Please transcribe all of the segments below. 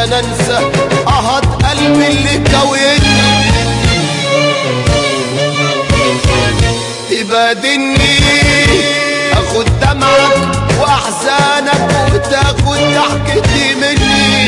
عشان انسى اهات قلبي اللي كويتني تبادلني اخد دمعك واحزانك وتاخد ضحكتي مني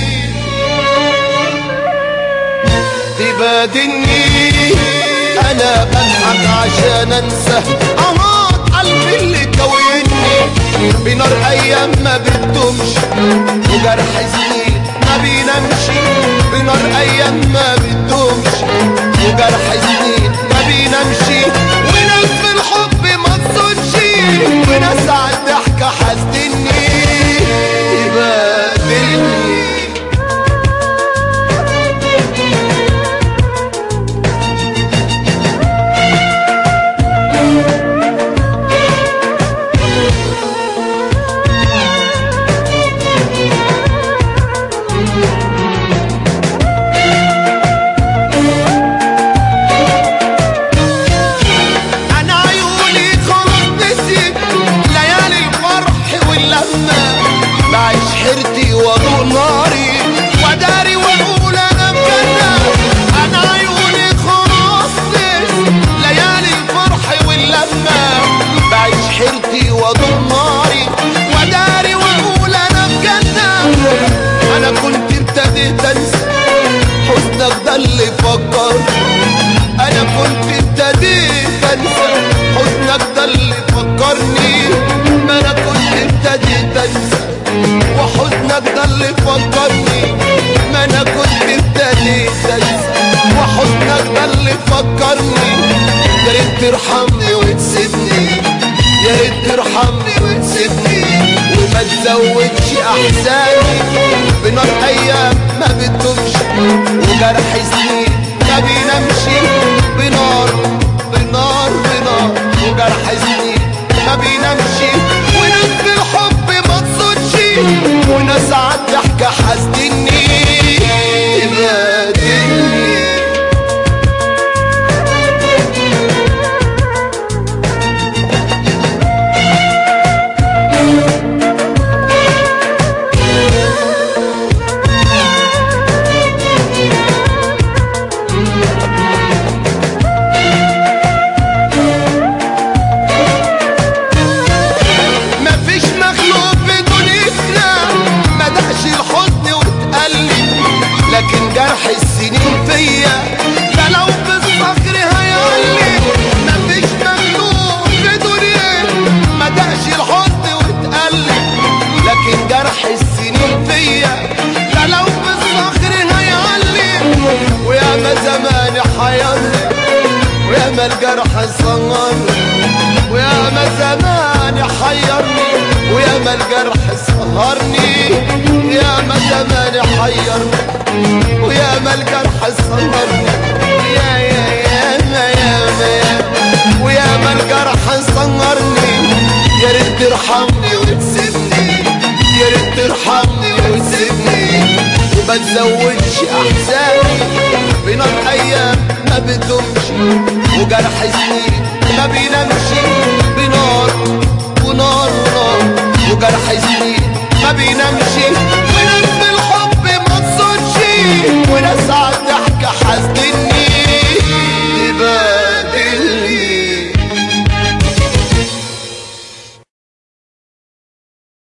تبادلني انا بضحك عشان انسى اهات قلبي اللي كويني بنار ايام ما بتدومش وجرح سنين ما بينامش بنار ايام ما بتدومش وجرح سنين ما بينامش وناس في الحب ما تصونش وناس على الضحكة حاسدني تبادلني انا عيوني خلاص نسيت ليالي الفرح واللمة بعيش حيرتي واضوء ناري وداري واقول انا مجنة انا عيوني خلاص نسيت ليالي الفرح واللمة بعيش حيرتي واضوء ناري وداري واقول انا مجنة انا كنت ابتديت انسى حزنك ده اللي فكر انا كنت ابتديت انسى حزنك ده اللي فكرني ما انا كنت ابتديت انسى وحزنك ده اللي فكرني ما انا كنت ابتديت انسى وحزنك ده اللي فكرني يا ريت ترحمني وتسيبني يا ريت ترحمني وتسيبني وما تزودش احزاني بنار ايام ما بتدومش وجرح سنين ما بينامش بنار بنار بنار وجرح سنين ما بينامش وناس في الحب ما تصونش وناس على الضحكة حاسدني تبادلني مفيش مخلوق في دنيتنا ما دقش الحزن واتقلب لكن جرح السنين فيا ده لو بالصخر هيعلي مفيش مخلوق في دنيتنا ما دقش الحزن واتقلب لكن جرح السنين فيا ده لو بالصخر هيعلي ويا ما زمان حيرني ويا ما الجرح صغرني ويا ما زمان حيرني ويا ما الجرح سهرني يا ما زمان حيرني ويا ما الجرح سهرني يا يا يا ما يا ما يا ويا ما الجرح سهرني يا ريت ترحمني وتسيبني يا ريت ترحمني وتسيبني وما تزودش احزاني بنار ايام ما بتدومش وجرح سنين ما بينامش